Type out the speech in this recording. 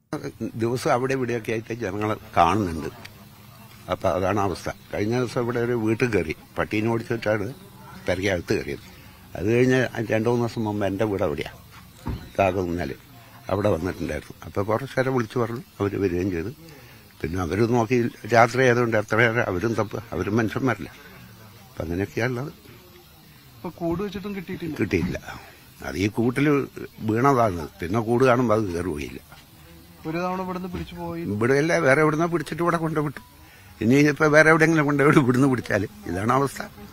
ദിവസം അവിടെ ഇവിടെയൊക്കെ ആയിട്ട് ജനങ്ങൾ കാണുന്നുണ്ട് അപ്പൊ അതാണ് അവസ്ഥ കഴിഞ്ഞ ദിവസം ഇവിടെ ഒരു വീട്ടിൽ കയറി പട്ടീനെ ഓടിച്ചിട്ടാണ് പെരകകത്ത് കയറിയത് അത് കഴിഞ്ഞ് രണ്ടു മൂന്ന് ദിവസം മുമ്പ് എന്റെ വീട് അവിടെയാ താകുന്നാല് അവിടെ വന്നിട്ടുണ്ടായിരുന്നു അപ്പൊ കുറച്ച് നേരം വിളിച്ചു പറഞ്ഞു അവർ വരികയും ചെയ്തു പിന്നെ അവർ നോക്കി രാത്രി ആയതുകൊണ്ട് എത്ര നേരം അവരും തപ്പ് അവരും മനുഷ്യന്മാരല്ല അപ്പൊ അങ്ങനെയൊക്കെയാണുള്ളത് ഇപ്പൊ കൂട് വെച്ചിട്ടും കിട്ടിയിട്ടില്ല കിട്ടിയില്ല അത് ഈ കൂട്ടിൽ വീണതാണ് പിന്നെ കൂട് കാണുമ്പോൾ അത് കയറുകയില്ല ഒരു തവണ ഇവിടുന്ന് പിടിച്ചു പോയി ഇവിടെ അല്ല വേറെ എവിടുന്ന പിടിച്ചിട്ട് ഇവിടെ കൊണ്ടുവിട്ടു ഇനി ഇപ്പൊ വേറെ എവിടെയെങ്കിലും കൊണ്ടുപോയി ഇവിടുന്ന് പിടിച്ചാൽ ഇതാണ് അവസ്ഥ